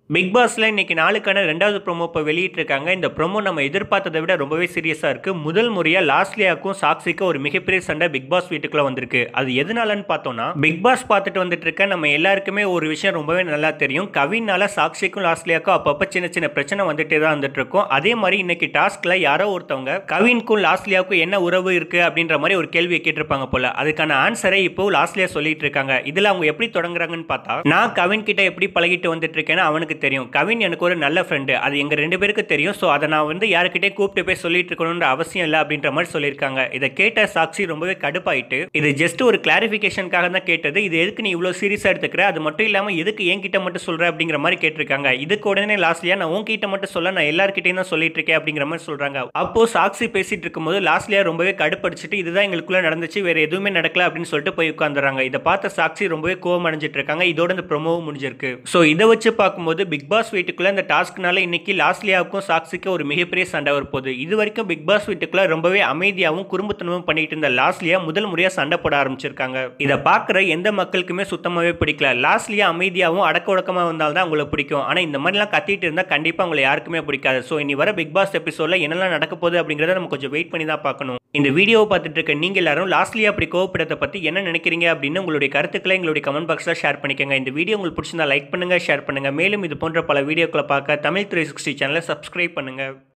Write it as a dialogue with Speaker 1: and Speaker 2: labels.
Speaker 1: big பாஸ்ல இன்னைக்கு நாளுக்கான ரெண்டாவது ப்ரோமோ இப்போ வெளியிட்டிருக்காங்க இந்த ப்ரோமோ நம்ம எதிர்பார்த்ததை விட ரொம்பவே சீரியஸாக இருக்கு முதல் முறையாக லாஸ்லியாக்கும் சாக்ஸிக்கும் ஒரு மிகப்பெரிய சண்டை பிக் பாஸ் வீட்டுக்குள்ள வந்திருக்கு அது எதனாலன்னு பார்த்தோம்னா பிக் பாஸ் பார்த்துட்டு வந்துட்டு இருக்க நம்ம எல்லாருக்குமே ஒரு விஷயம் ரொம்பவே நல்லா தெரியும் கவினால சாக்ஸிக்கும் லாஸ்லியாக்கும் அப்பப்போ சின்ன சின்ன பிரச்சனை வந்துட்டே தான் வந்துட்டு இருக்கும் அதே மாதிரி இன்னைக்கு டாஸ்க்ல யாரோ ஒருத்தவங்க கவின்க்கும் லாஸ்லியாவுக்கும் என்ன உறவு இருக்கு அப்படின்ற மாதிரி ஒரு கேள்வியை கேட்டிருப்பாங்க போல அதுக்கான ஆன்சரை இப்போ லாஸ்லியா சொல்லிட்டு இருக்காங்க இதுல அவங்க எப்படி தொடங்குறாங்கன்னு பார்த்தா நான் கவின் கிட்ட எப்படி பழகிட்டு வந்துட்டு இருக்கேன்னு அவனுக்கு தெரியும் கவின் எனக்கு ஒரு நல்ல ஃப்ரெண்டு அது எங்க ரெண்டு பேருக்கு தெரியும் ஸோ அதை நான் வந்து யாருக்கிட்டே கூப்பிட்டு போய் சொல்லிட்டு இருக்கணும்ன்ற அவசியம் இல்லை அப்படின்ற மாதிரி சொல்லியிருக்காங்க இதை கேட்ட சாக்ஷி ரொம்பவே கடுப்பாயிட்டு இது ஜஸ்ட் ஒரு கிளாரிஃபிகேஷனுக்காக தான் கேட்டது இது எதுக்கு நீ இவ்வளோ சீரியஸாக எடுத்துக்கிற அது மட்டும் இல்லாமல் எதுக்கு என்கிட்ட மட்டும் சொல்ற அப்படிங்கிற மாதிரி கேட்டிருக்காங்க இதுக்கு உடனே லாஸ்ட்லியா நான் உன்கிட்ட மட்டும் சொல்ல நான் எல்லார்கிட்டையும் தான் சொல்லிட்டு இருக்கேன் அப்படிங்கிற மாதிரி சொல்றாங்க அப்போ சாக்ஷி பேசிட்டு இருக்கும்போது லாஸ்ட்லியா ரொம்பவே கடுப்படிச்சிட்டு இதுதான் எங்களுக்குள்ள நடந்துச்சு வேற எதுவுமே நடக்கல அப்படின்னு சொல்லிட்டு போய் உட்காந்துறாங்க இதை பார்த்த சாக்ஷி ரொம்பவே கோவம் அடைஞ்சிட்டு இருக்காங்க இதோட இந்த ப்ரொமோவும் முடிஞ்சிருக்கு ஸோ இதை வச்சு பார்க்கும்போது பிக் பாஸ் வீட்டுக்குள்ள இந்த டாஸ்க்னால இன்னைக்கு லாஸ்லியாவுக்கும் சாக்ஸிக்கும் ஒரு மிகப்பெரிய சண்டை வரப்போகுது இது வரைக்கும் பிக் பாஸ் வீட்டுக்குள்ள ரொம்பவே அமைதியாகவும் குறும்புத்தனமும் பண்ணிட்டு இருந்த லாஸ்லியா முதல் முறையாக சண்டை போட ஆரம்பிச்சிருக்காங்க இதை பார்க்குற எந்த மக்களுக்குமே சுத்தமாகவே பிடிக்கல லாஸ்லியா அமைதியாகவும் அடக்க ஒடக்கமாக வந்தால் தான் உங்களுக்கு பிடிக்கும் ஆனால் இந்த மாதிரிலாம் கத்திட்டு இருந்தால் கண்டிப்பாக உங்களை யாருக்குமே பிடிக்காது ஸோ இனி வர பிக் பாஸ் எபிசோடில் என்னெல்லாம் நடக்க போகுது அப்படிங்கிறத நம்ம கொஞ்சம் வெயிட் பண்ணி தான் பார்க்கணும் இந்த வீடியோவை பார்த்துட்டு இருக்க நீங்க எல்லாரும் லாஸ்ட்லியா அப்படி கோவப்படத்தை பற்றி என்ன நினைக்கிறீங்க அப்படின்னு உங்களுடைய கருத்துக்களை எங்களுடைய கமெண்ட் பாக்ஸில் ஷேர் பண்ணிக்கோங்க இந்த வீடியோ உங்களுக்கு பிடிச்சிருந்தா லைக் பண்ணுங்க ஷேர் பண்ணுங்க மேலும் இது போன்ற பல வீடியோக்களை பார்க்க தமிழ் த்ரீ சிக்ஸ்டி சேனலை சப்ஸ்கிரைப் பண்ணுங்க